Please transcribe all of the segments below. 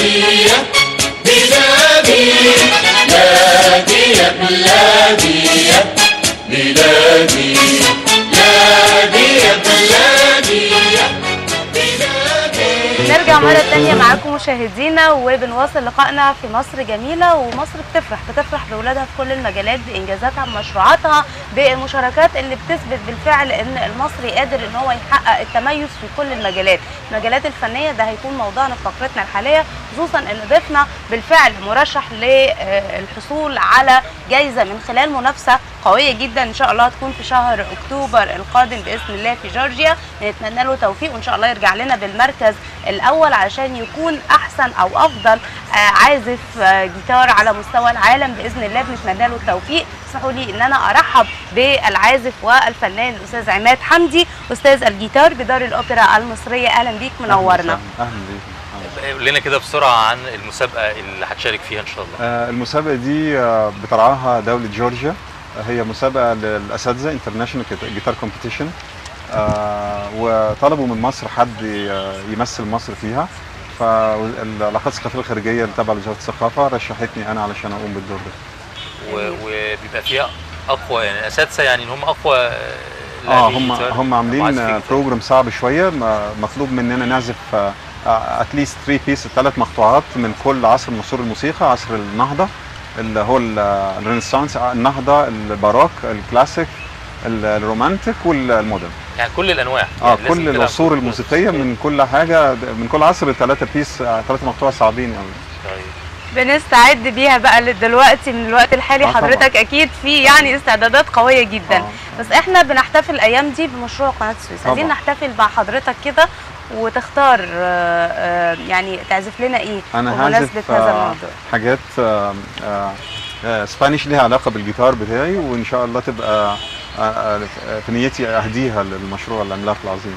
بلادي يا بلادي بلادي يا بلادي يا بلادي بلادي يا بلادي يا بلادي نرجع مرة تانية معاكم مشاهدينا وبنواصل لقائنا في مصر جميلة ومصر بتفرح بتفرح بأولادها في كل المجالات بإنجازاتها بمشروعاتها بالمشاركات اللي بتثبت بالفعل إن المصري قادر إن هو يحقق التميز في كل المجالات المجالات الفنية ده هيكون موضوعنا في فقرتنا الحالية خصوصا إن ضيفنا بالفعل مرشح للحصول على جايزة من خلال منافسة قوية جدا إن شاء الله هتكون في شهر أكتوبر القادم بإذن الله في جورجيا نتمنى له توفيق وإن شاء الله يرجع لنا بالمركز الأول علشان يكون أحسن أو أفضل آه، عازف آه، جيتار على مستوى العالم بإذن الله بنتمنى له التوفيق اسمحوا لي إن أنا أرحب بالعازف والفنان الأستاذ عماد حمدي أستاذ الجيتار بدار الأوبرا المصرية أهلا بيك منورنا اهلا بيك أهلاً. قول لنا كده بسرعه عن المسابقه اللي هتشارك فيها ان شاء الله آه، المسابقه دي آه، بترعاها دوله جورجيا آه، هي مسابقه للاساتذه انترناشونال جيتار كومبيتيشن وطلبوا من مصر حد آه، يمثل مصر فيها فالعلاقات الثقافيه الخارجيه اللي تبع وزاره الثقافه رشحتني انا علشان اقوم بالدور ده و- وبيبقى فيها اقوى يعني اساتذه يعني ان هم اقوى اه لاعبين هم جيتار هم أو عاملين عازفين آه، جيتار. بروجرام صعب شويه م- مطلوب مننا نعزف اتليست 3 بيس ثلاث مقطوعات من كل عصر من عصور الموسيقى عصر النهضه اللي هو ال- الرينيسانس آه، النهضه الباروك الكلاسيك ال- الرومانتيك والمودرن يعني كل الانواع اه يعني لازم كل تلعب العصور كل الموسيقيه من كل حاجه من كل عصر ثلاثه بيس ثلاثه مقطوعه صعبين قوي طيب. بنستعد بيها بقى دلوقتي من الوقت الحالي آه طبعاً. حضرتك أكيد في يعني استعدادات قوية جدا آه. بس احنا بنحتفل الايام دي بمشروع قناه السويس عايزين طبعاً. نحتفل مع حضرتك كده وتختار آه، آه، يعني تعزف لنا ايه انا بمناسبه هعزف هذا آه، الموضوع حاجات آه، آه، آه، سبانيش ليها علاقه بالجيتار بتاعي وان شاء الله تبقى آه، آه، في نيتي اهديها للمشروع العملاق العظيم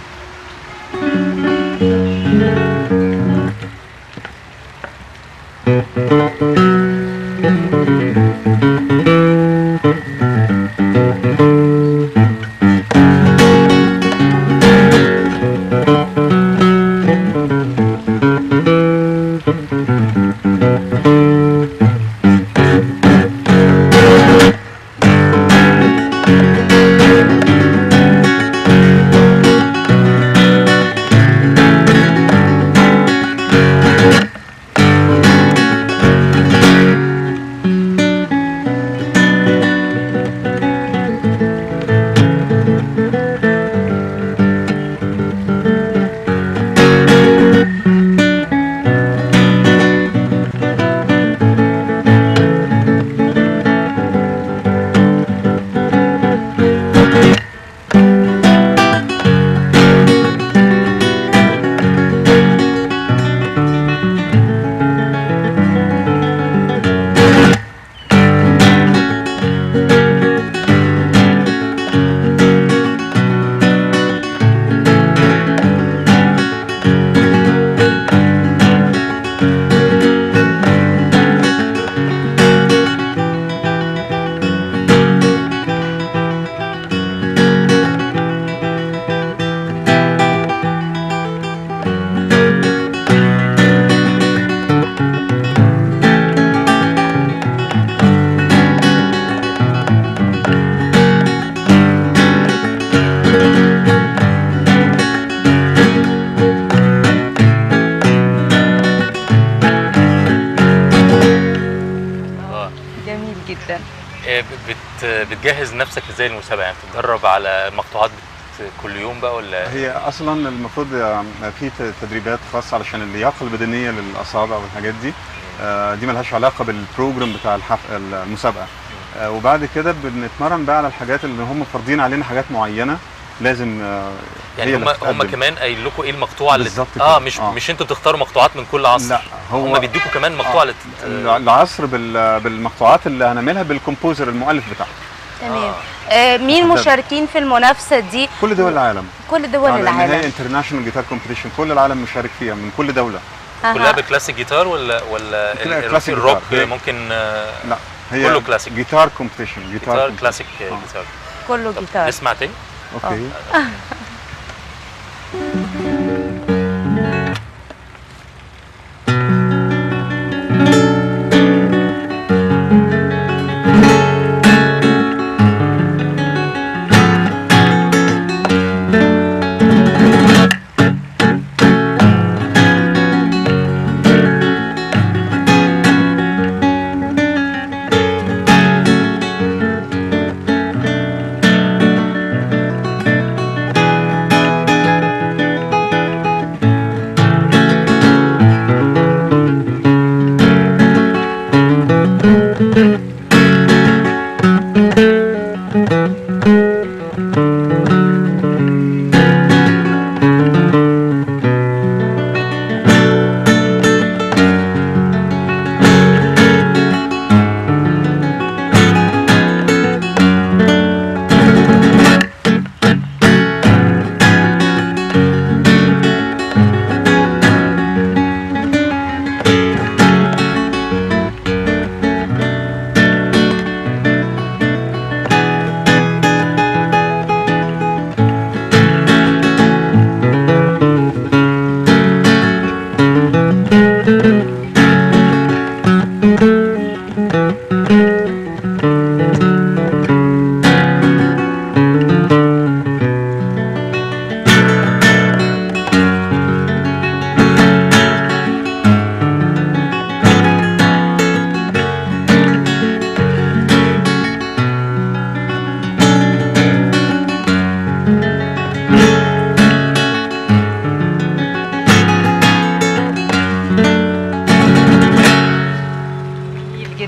اه جميل جدا إيه بت بتجهز نفسك ازاي للمسابقه يعني بتتدرب على مقطوعات بت كل يوم بقى ولا هي اصلا المفروض آه، في ت- تدريبات خاصه علشان اللياقه البدنيه للاصابع والحاجات دي آه، دي ملهاش علاقه بالبروجرام بتاع الحف... المسابقه آه، وبعد كده بنتمرن بقى على الحاجات اللي هم فرضين علينا حاجات معينه لازم آه، يعني هي هم اللي هم تتقدم. كمان قايل لكم ايه المقطوعه اللي بالظبط اه كده. مش آه. مش انتوا بتختاروا مقطوعات من كل عصر لا هو هم بيديكوا كمان مقطوعه آه. لت... العصر بال... بالمقطوعات اللي هنعملها بالكومبوزر المؤلف بتاعها تمام آه مين تفضل. مشاركين في المنافسه دي كل دول العالم كل دول آه، لأن هي العالم انترناشونال جيتار كومبيتيشن كل العالم مشارك فيها من كل دوله كلها أها. بكلاسيك جيتار ولا ولا كلها ال- كلاسيك الروك جيتار. هي- ممكن آه، لا هي كله كلاسيك. جيتار كومبيتيشن جيتار كلاسيك آه. جيتار كله طب جيتار نسمع تاني اوكي بلادي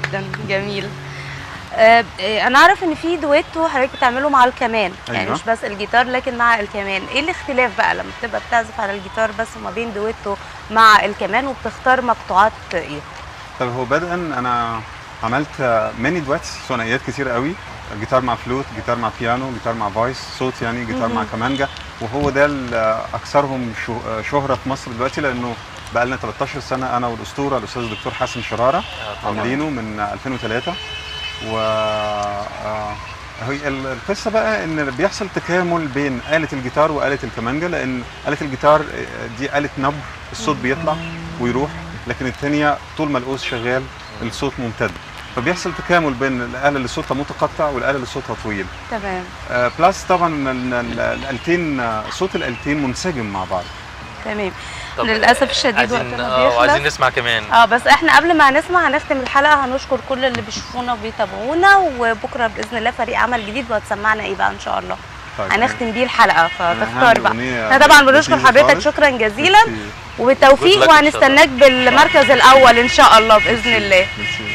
جدا جميل آه، آه، انا اعرف ان في دويتو حضرتك بتعمله مع الكمان يعني أيوة. مش بس الجيتار لكن مع الكمان ايه الاختلاف بقى لما بتبقى بتعزف على الجيتار بس وما بين دويتو مع الكمان وبتختار مقطوعات ايه طب هو بدءا انا عملت ماني دويتس ثنائيات كتير قوي جيتار مع فلوت جيتار مع بيانو جيتار مع فويس صوت يعني جيتار مع مهم. كمانجا وهو ده ال- اكثرهم شو- شهره في مصر دلوقتي لانه بقى لنا 13 سنه انا والاسطوره الاستاذ الدكتور حسن شراره آه، طبعاً. عاملينه من 2003 و آه، هي ال- القصه بقى ان بيحصل تكامل بين آلة الجيتار وآلة الكمانجا لان آلة الجيتار آه، دي آلة نبر الصوت بيطلع ويروح لكن الثانيه طول ما القوس شغال الصوت ممتد فبيحصل تكامل بين الآلة اللي صوتها متقطع والآلة اللي صوتها طويل تمام آه، بلس طبعا ال- ال- الآلتين آه، صوت الآلتين منسجم مع بعض تمام طب للاسف الشديد عايزين وقتنا اه وعايزين بيخلص نسمع كمان اه بس احنا قبل ما هنسمع هنختم الحلقه هنشكر كل اللي بيشوفونا وبيتابعونا وبكره باذن الله فريق عمل جديد وهتسمعنا ايه بقى ان شاء الله طيب هنختم بيه الحلقه أنا فتختار هعمل بقى أغنية احنا طبعا بنشكر لذيذة حضرتك خالص. شكرا جزيلا ميرسي. وبالتوفيق Good luck إن شاء الله. وهنستناك بالمركز الاول ان شاء الله باذن الله ميرسي.